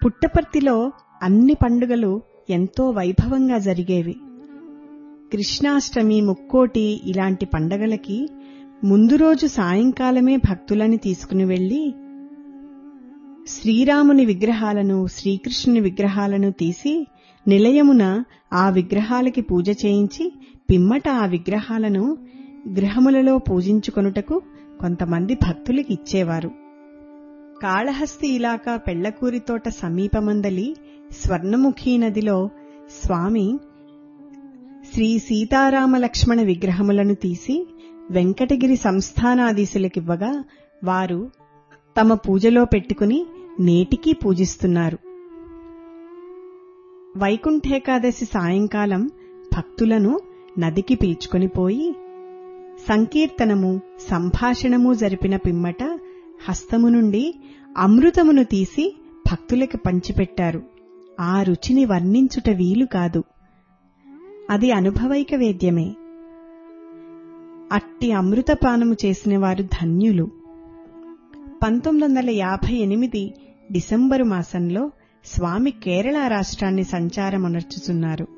పుట్టపర్తిలో అన్ని పండుగలు ఎంతో వైభవంగా జరిగేవి కృష్ణాష్టమి ముక్కోటి ఇలాంటి పండగలకి ముందు రోజు సాయంకాలమే భక్తులని తీసుకుని వెళ్లి శ్రీరాముని విగ్రహాలను శ్రీకృష్ణుని విగ్రహాలను తీసి నిలయమున ఆ విగ్రహాలకి పూజ చేయించి పిమ్మట ఆ విగ్రహాలను గృహములలో పూజించుకొనుటకు కొంతమంది భక్తులకి ఇచ్చేవారు కాళహస్తి ఇలాకా పెళ్లకూరి తోట సమీపమందలి స్వర్ణముఖీ నదిలో స్వామి శ్రీ సీతారామ లక్ష్మణ విగ్రహములను తీసి వెంకటగిరి సంస్థానాధీశులకివ్వగా వారు తమ పూజలో పెట్టుకుని నేటికీ పూజిస్తున్నారు వైకుంఠేకాదశి సాయంకాలం భక్తులను నదికి పిలుచుకొని పోయి సంకీర్తనము సంభాషణము జరిపిన పిమ్మట హస్తము నుండి అమృతమును తీసి భక్తులకు పంచిపెట్టారు ఆ రుచిని వర్ణించుట వీలు కాదు అది అనుభవైక వేద్యమే అట్టి అమృతపానము చేసిన వారు ధన్యులు పంతొమ్మిది వందల యాభై ఎనిమిది డిసెంబరు మాసంలో స్వామి కేరళ రాష్ట్రాన్ని సంచారమునర్చుచున్నారు